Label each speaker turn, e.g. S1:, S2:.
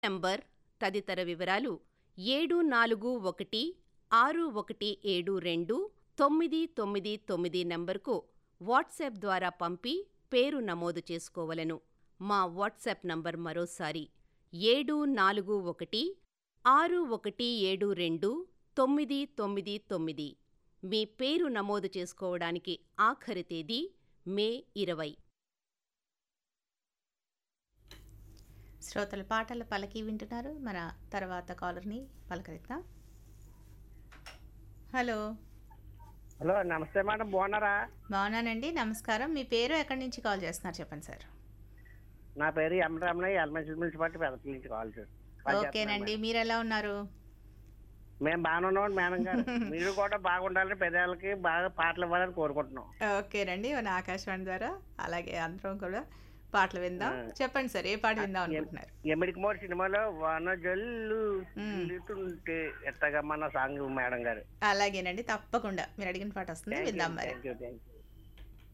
S1: Number తదితర వివరాలు ఏడు నాలుగు ఒకటి ఆరు ఒకటి ఏడు రెండు తొమ్మిది తొమ్మిది తొమ్మిది నంబరుకు వాట్సాప్ ద్వారా పంపి పేరు నమోదు చేసుకోవలెను. మా వాట్సాప్ నంబర్ మరోసారి ఏడు నాలుగు ఒకటి ఆరు ఒకటి ఏడు రెండు తొమ్మిది తొమ్మిది తొమ్మిది. మీ పేరు నమోదు చేసుకోవడానికి ఆఖరి తేదీ మే ఇరవై.
S2: శ్రోతల పాటల పలకి వింటున్నారు మన తర్వాత కాలర్ని పలకరిద్దాం హలో
S3: హలో నమస్తే మేడం బాగున్నారా
S2: బాగున్నానండి నమస్కారం మీ పేరు ఎక్కడి నుంచి కాల్ చేస్తున్నారు చెప్పండి సార్
S3: నా పేరు ఎం రమణయ్య ఎల్మెన్సీ మున్సిపాలిటీ పెద్దపల్లి నుంచి కాల్ చేసి కాల్ చేస్తున్నాను
S2: ఓకేనండి మీరు ఎలా ఉన్నారు
S3: మేడం. మేము బాగానే ఉన్నాం మేడం గారు మీరు కూడా బాగుండాలని పెద్దవాళ్ళకి బాగా పాటలు ఇవ్వాలని కోరుకుంటున్నాం
S2: ఓకేనండి మన ఆకాశవాణి ద్వారా అలాగే అందరం కూడా పాటలు విందాం
S3: ఆ.
S2: చెప్పండి సార్ ఏ పాట విందాం అనుకుంటున్నారు
S3: ఎమ్మిడికి మోడు సినిమాలో వాన జల్లు
S2: మ్.
S3: చిల్లుతుంటే ఎట్టగా మన సాంగ్ మేడం గారు
S2: అలాగేనండి తప్పకుండా మీరు అడిగిన పాట వస్తుంది విందాం మరి
S3: థ్యాంక్ యూ థ్యాంక్ యూ